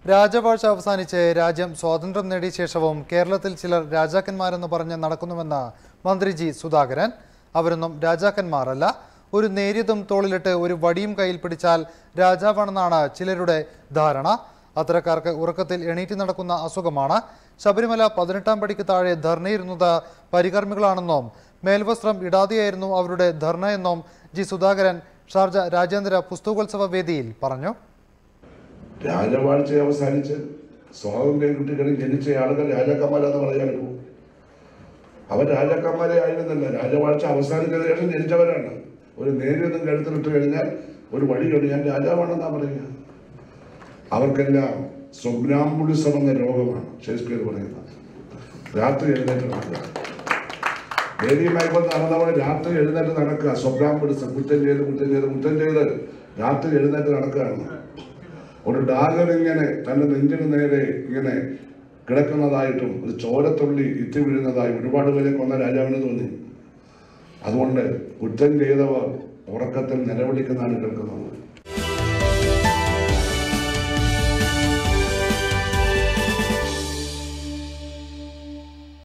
രാജവാഴ്ച അവസാനിച്ച് രാജ്യം സ്വാതന്ത്ര്യം നേടിയ ശേഷവും കേരളത്തിൽ ചിലർ രാജാക്കന്മാരെന്ന് പറഞ്ഞ് നടക്കുന്നുവെന്ന് മന്ത്രി ജി സുധാകരൻ അവരൊന്നും രാജാക്കന്മാരല്ല ഒരു നേരിയതും തോളിലിട്ട് ഒരു വടിയും കയ്യിൽ പിടിച്ചാൽ രാജാവാണെന്നാണ് ചിലരുടെ ധാരണ അത്തരക്കാർക്ക് ഉറക്കത്തിൽ എണീറ്റ് നടക്കുന്ന അസുഖമാണ് ശബരിമല പതിനെട്ടാം പടിക്ക് താഴെ ധർണയിരുന്നത് പരികർമ്മികളാണെന്നും മേൽവസ്ത്രം ഇടാതെയായിരുന്നു അവരുടെ ധർണ എന്നും ജി സുധാകരൻ ഷാർജ രാജ്യാന്തര പുസ്തകോത്സവ വേദിയിൽ പറഞ്ഞു രാജവാഴ്ച അവസാനിച്ച് സ്വാതന്ത്ര്യം കിട്ടിക്കഴിഞ്ഞ് ജനിച്ച ആളുകൾ രാജാക്കന്മാരാന്ന് പറയാൻ ഇപ്പോൾ അവർ രാജാക്കന്മാരെ ആയിരുന്നില്ല രാജവാഴ്ച അവസാനിച്ചതിന് ശേഷം ജനിച്ചവരാണ് ഒരു നേരിയൊന്നും കഴുത്തിലിട്ട് കഴിഞ്ഞാൽ ഒരു വഴിയുണ്ട് ഞാൻ രാജാവാണെന്നാ പറയുക അവർക്കെല്ലാം സ്വപ്നാംബുളിസം എന്ന രോഗമാണ് ഷേക്സ്പിയർ പറയുന്നത് രാത്രി എഴുന്നേറ്റ് നടക്കുക ദേവിയുമായി കൊണ്ട് നടന്നവർ രാത്രി എഴുന്നേറ്റ് നടക്കുക സ്വപ്നാംബുളിസം കുറ്റം ചെയ്ത് കുറ്റം ചെയ്ത് കുറ്റം ചെയ്ത് രാത്രി എഴുന്നേറ്റ് നടക്കുകയാണ് ഒരു ഡാഗർ ഇങ്ങനെ തന്റെ നെഞ്ചിന് നേരെ ഇങ്ങനെ കിടക്കുന്നതായിട്ടും ഒരു ചോരത്തുള്ളി ഇറ്റി വീഴുന്നതായി ഒരുപാട് പേരെ കൊന്ന രാജാവിന് തോന്നി അതുകൊണ്ട് കുറ്റം ചെയ്തവർ ഉറക്കത്തിൽ നിലവിളിക്കുന്നതാണ് കേൾക്കുന്നത്